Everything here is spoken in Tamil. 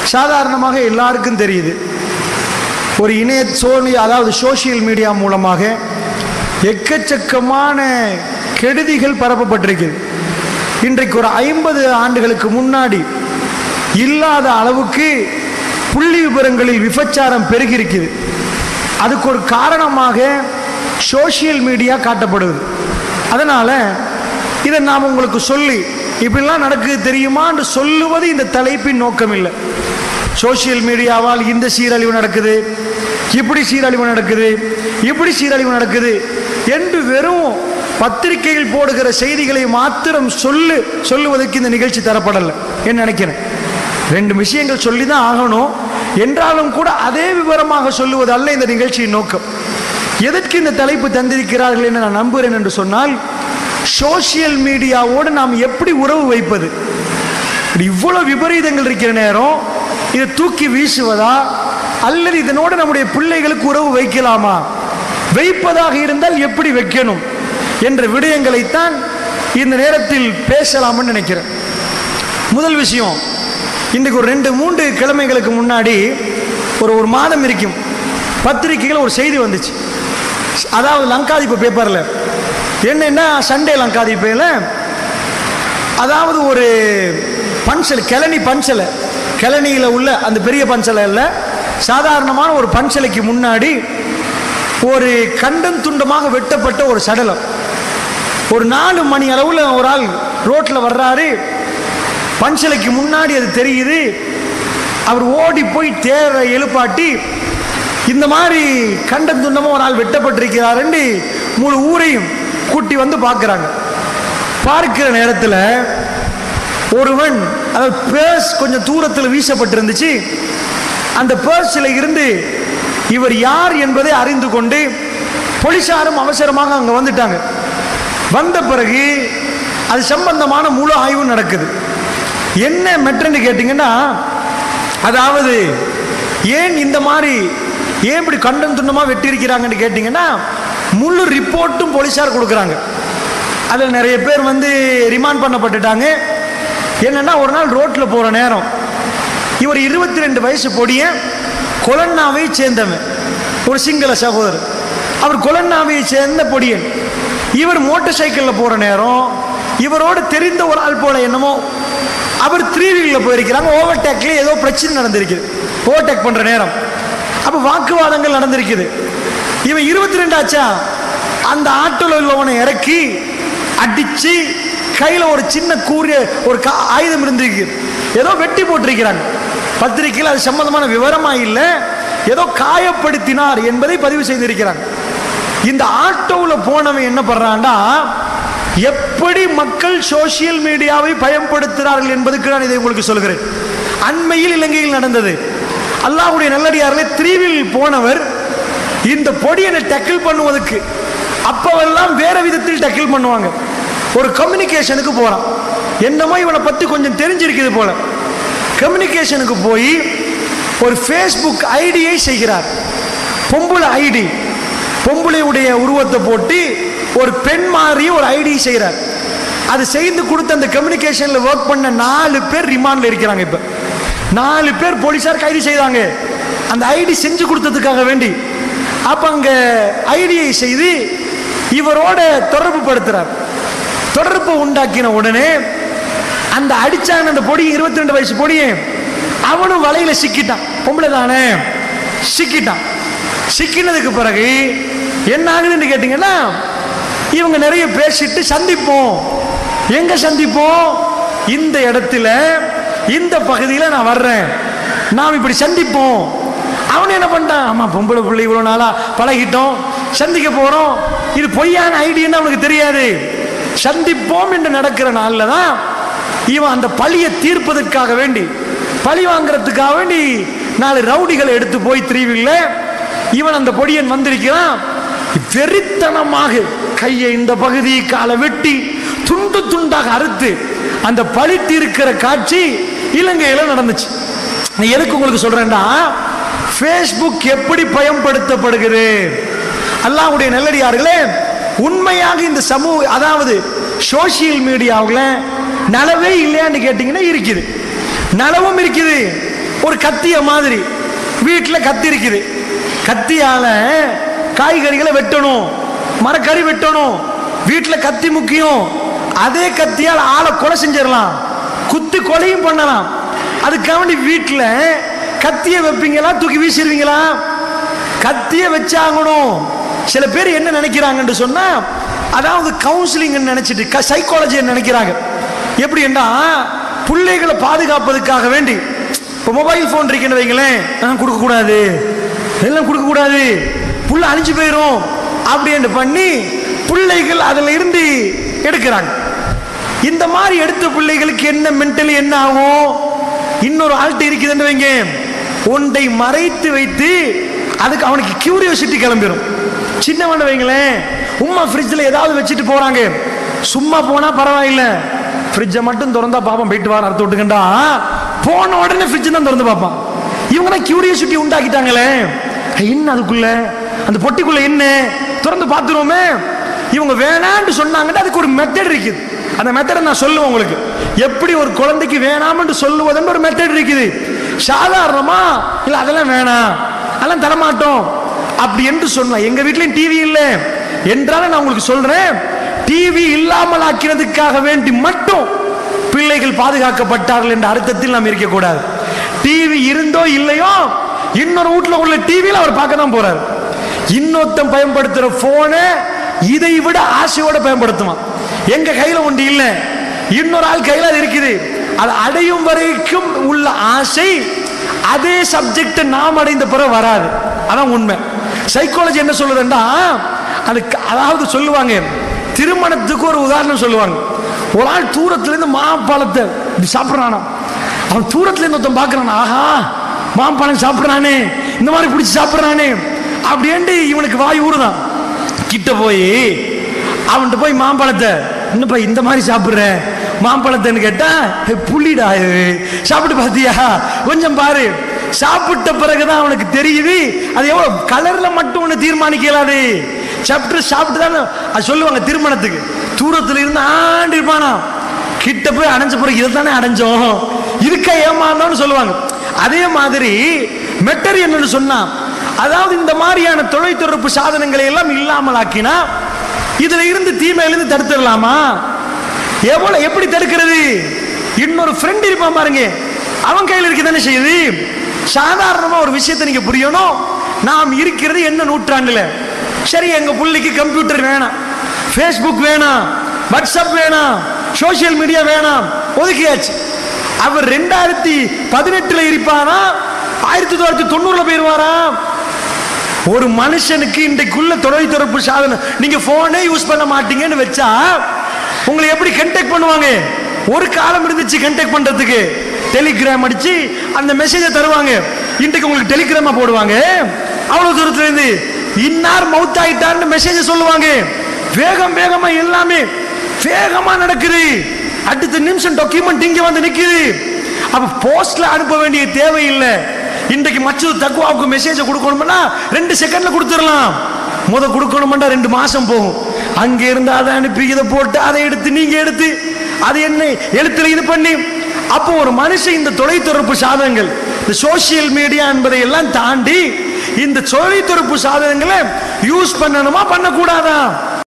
சாதாரணமாக எல்லாருக்கும் தெரியுது ஒரு இணைய சோனி அதாவது சோஷியல் மீடியா மூலமாக எக்கச்சக்கமான கெடுதிகள் பரப்பப்பட்டிருக்கிறது இன்றைக்கு ஒரு ஐம்பது ஆண்டுகளுக்கு முன்னாடி இல்லாத அளவுக்கு புள்ளி விவரங்களில் விபச்சாரம் பெருகியிருக்குது அதுக்கு ஒரு காரணமாக சோஷியல் மீடியா காட்டப்படுது அதனால் இதை நாம் உங்களுக்கு சொல்லி இப்படிலாம் நடக்குது தெரியுமான்னு சொல்லுவது இந்த தலைப்பின் நோக்கம் இல்லை சோஷியல் மீடியாவால் இந்த சீரழிவு நடக்குது இப்படி சீரழிவு நடக்குது இப்படி சீரழிவு நடக்குது என்று வெறும் பத்திரிகையில் போடுகிற செய்திகளை மாத்திரம் சொல்லு சொல்லுவதற்கு இந்த நிகழ்ச்சி தரப்படலை என்ன நினைக்கிறேன் ரெண்டு விஷயங்கள் சொல்லி தான் ஆகணும் என்றாலும் கூட அதே விவரமாக சொல்லுவது அல்ல இந்த நிகழ்ச்சியின் நோக்கம் எதற்கு இந்த தலைப்பு தந்திருக்கிறார்கள் என்று நான் நம்புகிறேன் என்று சொன்னால் சோஷியல் மீடியாவோடு நாம் எப்படி உறவு வைப்பது இப்படி இவ்வளவு விபரீதங்கள் இருக்கிற நேரம் இதை தூக்கி வீசுவதா அல்லது இதனோடு நம்முடைய பிள்ளைகளுக்கு உறவு வைக்கலாமா வைப்பதாக இருந்தால் எப்படி வைக்கணும் என்ற விடயங்களைத்தான் இந்த நேரத்தில் பேசலாம்னு நினைக்கிறேன் முதல் விஷயம் இன்றைக்கு ஒரு ரெண்டு மூன்று கிழமைகளுக்கு முன்னாடி ஒரு ஒரு மாதம் இருக்கும் பத்திரிகையில் ஒரு செய்தி வந்துச்சு அதாவது லங்காதிப்பு பேப்பரில் என்னன்னா சண்டே லங்காதிப்பையில் அதாவது ஒரு பன்சல் கிளனி பன்சலை கிளனியில் உள்ள அந்த பெரிய பன்சலை இல்லை சாதாரணமான ஒரு பன்சலைக்கு முன்னாடி ஒரு கண்டம் துண்டமாக வெட்டப்பட்ட ஒரு சடலம் ஒரு நாலு மணி அளவில் ஒரு ஆள் ரோட்டில் வர்றாரு பன்சலைக்கு முன்னாடி அது தெரியுது அவர் ஓடி போய் தேரை எழுப்பாட்டி இந்த மாதிரி கண்டம் துண்டமாக ஒரு ஆள் வெட்டப்பட்டிருக்கிறாருன்னு முழு ஊரையும் கூட்டி வந்து பார்க்குறாங்க பார்க்கிற நேரத்தில் ஒருவன் அதாவது பேர்ஸ் கொஞ்சம் தூரத்தில் வீசப்பட்டிருந்துச்சு அந்த பேர்ஸில் இருந்து இவர் யார் என்பதை அறிந்து கொண்டு போலீசாரும் அவசரமாக அங்கே வந்துட்டாங்க வந்த பிறகு அது சம்பந்தமான முழு ஆய்வு நடக்குது என்ன மெட்ரன்னு கேட்டிங்கன்னா அதாவது ஏன் இந்த மாதிரி ஏன் இப்படி கண்டம் துண்டமாக வெட்டியிருக்கிறாங்கன்னு கேட்டிங்கன்னா முழு ரிப்போர்ட்டும் போலீஸார் கொடுக்குறாங்க அதில் நிறைய பேர் வந்து ரிமாண்ட் பண்ணப்பட்டுட்டாங்க என்னன்னா ஒரு நாள் ரோட்டில் போகிற நேரம் இவர் இருபத்தி ரெண்டு வயசு பொடிய கொலன்னாவை சேர்ந்தவன் ஒரு சிங்கள சகோதரர் அவர் கொலன்னாவை சேர்ந்த பொடியன் இவர் மோட்டார் சைக்கிளில் போகிற நேரம் இவரோடு தெரிந்த ஒரு ஆள் போல என்னமோ அவர் த்ரீ வீலில் போயிருக்கிறாங்க ஓவர்டேக்ல ஏதோ பிரச்சனை நடந்திருக்குது ஓவர்டேக் பண்ணுற நேரம் அப்போ வாக்குவாதங்கள் நடந்திருக்குது இவன் இருபத்தி ரெண்டு ஆச்சா அந்த ஆட்டோவில் உள்ளவனை இறக்கி அடிச்சு கையில் ஒரு சின்ன கூறிய ஒரு கா ஆயுதம் இருந்திருக்கு ஏதோ வெட்டி போட்டிருக்கிறாங்க பத்திரிகையில் அது சம்பந்தமான விவரமா இல்லை ஏதோ காயப்படுத்தினார் என்பதை பதிவு செய்திருக்கிறாங்க இந்த ஆட்டோவில் போனவன் என்ன பண்றான்டா எப்படி மக்கள் சோசியல் மீடியாவை பயன்படுத்துகிறார்கள் என்பதுக்கு நான் இதை உங்களுக்கு சொல்கிறேன் அண்மையில் இலங்கையில் நடந்தது அல்லாஹ்வுடைய நல்லடியார்களே த்ரீவில் போனவர் இந்த பொடியனை டக்கிள் பண்ணுவதற்கு அப்பவெல்லாம் வேற விதத்தில் டக்கிள் பண்ணுவாங்க ஒரு கம்யூனிகேஷனுக்கு போறான் என்னமோ இவனை பத்தி கொஞ்சம் தெரிஞ்சிருக்குது போல கம்யூனிகேஷனுக்கு போய் ஒரு ஃபேஸ்புக் ஐடியை செய்கிறார் பொம்பளை ஐடி பொம்பளையுடைய உருவத்தை போட்டு ஒரு பெண் மாதிரி ஒரு ஐடி செய்கிறார் அது செய்து கொடுத்த அந்த கம்யூனிகேஷன்ல ஒர்க் பண்ண நாலு பேர் ரிமாண்ட்ல இருக்கிறாங்க இப்ப நாலு பேர் போலீசார் கைது செய்தாங்க அந்த ஐடி செஞ்சு கொடுத்ததுக்காக வேண்டி அப்ப அங்க ஐடியை செய்து இவரோட தொடர்பு படுத்துறார் தொடர்பு உண்டாக்கின உடனே அந்த அடிச்சான அந்த பொடி இருபத்தி ரெண்டு வயசு பொடியே அவனும் வலையில சிக்கிட்டான் பொம்பளை தானே சிக்கிட்டான் சிக்கினதுக்கு பிறகு என்ன ஆகுதுன்னு கேட்டீங்கன்னா இவங்க நிறைய பேசிட்டு சந்திப்போம் எங்க சந்திப்போம் இந்த இடத்துல இந்த பகுதியில் நான் வர்றேன் நாம் இப்படி சந்திப்போம் அவன் என்ன பண்ணிட்டான் ஆமா பொம்பளை பிள்ளை இவ்வளோ நாளா பழகிட்டோம் சந்திக்க போறோம் இது பொய்யான ஐடியான்னு அவனுக்கு தெரியாது சந்திப்போம் என்று நடக்கிற நாளில் தான் இவன் அந்த பழியை தீர்ப்பதற்காக வேண்டி பழி வாங்குறதுக்காக வேண்டி நாலு ரவுடிகளை எடுத்து போய் திரிவில்ல இவன் அந்த பொடியன் வந்திருக்கிறான் வெறித்தனமாக கையை இந்த பகுதி காலை வெட்டி துண்டு துண்டாக அறுத்து அந்த பழி தீர்க்கிற காட்சி இலங்கையில் நடந்துச்சு நான் எதுக்கு உங்களுக்கு சொல்றேன்டா ஃபேஸ்புக் எப்படி பயன்படுத்தப்படுகிறது அல்லாஹ்வுடைய நல்லடியார்களே உண்மையாக இந்த சமூக அதாவது சோசியல் மீடியாவில் நலவே இல்லையான்னு கேட்டிங்கன்னா இருக்குது நலவும் இருக்குது ஒரு கத்திய மாதிரி வீட்டில் கத்தி இருக்குது கத்தியால காய்கறிகளை வெட்டணும் மரக்கறி வெட்டணும் வீட்டில் கத்தி முக்கியம் அதே கத்தியால் ஆளை கொலை செஞ்சிடலாம் குத்து கொலையும் பண்ணலாம் அதுக்காக வேண்டி வீட்டில் கத்தியை வைப்பீங்களா தூக்கி வீசிடுவீங்களா கத்தியை வச்சாங்கணும் சில பேர் என்ன நினைக்கிறாங்கன்னு சொன்னா அதாவது கவுன்சிலிங் நினைச்சிட்டு சைக்காலஜி நினைக்கிறாங்க எப்படி என்றா பிள்ளைகளை பாதுகாப்பதற்காக வேண்டி இப்போ மொபைல் ஃபோன் இருக்குன்னு வைங்களேன் நான் கொடுக்கக்கூடாது எல்லாம் கொடுக்கக்கூடாது புள்ள அழிஞ்சு போயிடும் அப்படின்னு பண்ணி பிள்ளைகள் அதில் இருந்து எடுக்கிறாங்க இந்த மாதிரி எடுத்த பிள்ளைகளுக்கு என்ன மென்டலி என்ன ஆகும் இன்னொரு ஆள்கிட்ட இருக்குதுன்னு வைங்க ஒன்றை மறைத்து வைத்து அதுக்கு அவனுக்கு கியூரியோசிட்டி கிளம்பிடும் சின்னவன் வைங்களேன் உம்மா ஃப்ரிட்ஜில் ஏதாவது வச்சுட்டு போறாங்க சும்மா போனா பரவாயில்ல ஃப்ரிட்ஜை மட்டும் திறந்தா பாப்போம் போயிட்டு வர அறுத்து விட்டுக்கண்டா போன உடனே ஃப்ரிட்ஜ் தான் திறந்து பார்ப்பான் இவங்க தான் கியூரியோசிட்டி உண்டாக்கிட்டாங்களே என்ன அதுக்குள்ள அந்த பொட்டிக்குள்ள என்ன திறந்து பார்த்துருவோமே இவங்க வேணான்னு சொன்னாங்கன்னா அதுக்கு ஒரு மெத்தட் இருக்குது அந்த மெத்தடை நான் சொல்லுவேன் உங்களுக்கு எப்படி ஒரு குழந்தைக்கு வேணாம்னு சொல்லுவதுன்னு ஒரு மெத்தட் இருக்குது சாதாரணமா இல்ல அதெல்லாம் வேணாம் அதெல்லாம் தரமாட்டோம் அப்படி என்று சொன்னா எங்க வீட்லயும் டிவி இல்லை என்றாலும் நான் உங்களுக்கு சொல்றேன் டிவி இல்லாமல் ஆக்கிறதுக்காக வேண்டி மட்டும் பிள்ளைகள் பாதுகாக்கப்பட்டார்கள் என்ற அர்த்தத்தில் நாம் இருக்கக்கூடாது டிவி இருந்தோ இல்லையோ இன்னொரு வீட்டுல உள்ள டிவியில் அவர் பார்க்க தான் போறாரு இன்னொருத்தன் பயன்படுத்துற போனை இதை விட ஆசையோட பயன்படுத்துவான் எங்க கையில ஒன்று இல்ல இன்னொரு ஆள் கையில அது இருக்குது அது அடையும் வரைக்கும் உள்ள ஆசை அதே சப்ஜெக்ட் நாம் அடைந்த பிறகு வராது அதான் உண்மை சைக்காலஜி என்ன சொல்லுதுன்னா அதுக்கு அதாவது சொல்லுவாங்க திருமணத்துக்கு ஒரு உதாரணம் சொல்லுவாங்க ஒரு ஆள் தூரத்துல இருந்து மாம்பழத்தை இப்படி சாப்பிட்றானா அவன் தூரத்துல இருந்து ஒருத்தன் பார்க்கறான் ஆஹா மாம்பழம் சாப்பிட்றானே இந்த மாதிரி பிடிச்சி சாப்பிட்றானே அப்படின்ட்டு இவனுக்கு வாய் ஊறுதான் கிட்ட போய் அவன்கிட்ட போய் மாம்பழத்தை என்னப்பா இந்த மாதிரி சாப்பிட்ற மாம்பழத்தைன்னு கேட்டா "ஏய், புளிடா இது சாப்பிட்டு பார்த்தியா கொஞ்சம் பாரு சாப்பிட்ட பிறகுதான் அவனுக்கு தெரியுது அது எவ்வளவு கலர்ல மட்டும் ஒன்று தீர்மானிக்க இயலாது சாப்பிட்டு சாப்பிட்டு தானே அது சொல்லுவாங்க திருமணத்துக்கு தூரத்துல இருந்து ஆண்டு இருப்பானா கிட்ட போய் அடைஞ்ச பிறகு இதை தானே அடைஞ்சோம் இருக்க ஏமாந்தோம்னு சொல்லுவாங்க அதே மாதிரி மெட்டர் என்னன்னு சொன்னா அதாவது இந்த மாதிரியான தொலைத்தொடர்பு சாதனங்களை எல்லாம் இல்லாமல் ஆக்கினா இதுல இருந்து தீமையிலிருந்து தடுத்துடலாமா எவ்வளவு எப்படி தடுக்கிறது இன்னொரு ஃப்ரெண்ட் இருப்பான் பாருங்க அவன் கையில் இருக்க தானே செய்யுது சாதாரணமா ஒரு விஷயத்தை நீங்க புரியணும் நாம் இருக்கிறது என்ன நூற்றாண்டுல சரி எங்க புள்ளைக்கு கம்ப்யூட்டர் வேணாம் ஃபேஸ்புக் வேணாம் வாட்ஸ்அப் வேணாம் சோஷியல் மீடியா வேணாம் ஒதுக்கியாச்சு அவர் ரெண்டாயிரத்தி பதினெட்டுல இருப்பாரா ஆயிரத்தி தொள்ளாயிரத்தி தொண்ணூறுல போயிருவாரா ஒரு மனுஷனுக்கு இன்றைக்குள்ள தொலைத்தொடர்பு சாதனம் நீங்க போனே யூஸ் பண்ண மாட்டீங்கன்னு வச்சா உங்களை எப்படி கண்டெக்ட் பண்ணுவாங்க ஒரு காலம் இருந்துச்சு கண்டெக்ட் பண்றதுக்கு டெலிகிராம் அடிச்சு அந்த மெசேஜை தருவாங்க இன்றைக்கு உங்களுக்கு டெலிகிராமா போடுவாங்க அவ்வளவு தூரத்துல இருந்து இன்னார் மவுத் ஆயிட்டார்னு மெசேஜ் சொல்லுவாங்க வேகம் வேகமா எல்லாமே வேகமா நடக்குது அடுத்த நிமிஷம் டாக்குமெண்ட் இங்க வந்து நிக்குது அப்ப போஸ்ட்ல அனுப்ப வேண்டிய தேவையில்லை இன்றைக்கு மச்சது தக்குவாவுக்கு மெசேஜ் கொடுக்கணும்னா ரெண்டு செகண்ட்ல கொடுத்துடலாம் முத கொடுக்கணும்னா ரெண்டு மாசம் போகும் அங்க இருந்து அதை அனுப்பி இதை போட்டு அதை எடுத்து நீங்க எடுத்து அது என்ன எழுத்துல இது பண்ணி அப்போ ஒரு மனுஷன் இந்த தொலைத்தொடர்பு சாதனங்கள் இந்த சோசியல் மீடியா என்பதை எல்லாம் தாண்டி இந்த தொலைத்தொடர்பு சாதனங்களை யூஸ் பண்ணணுமா பண்ணக்கூடாதா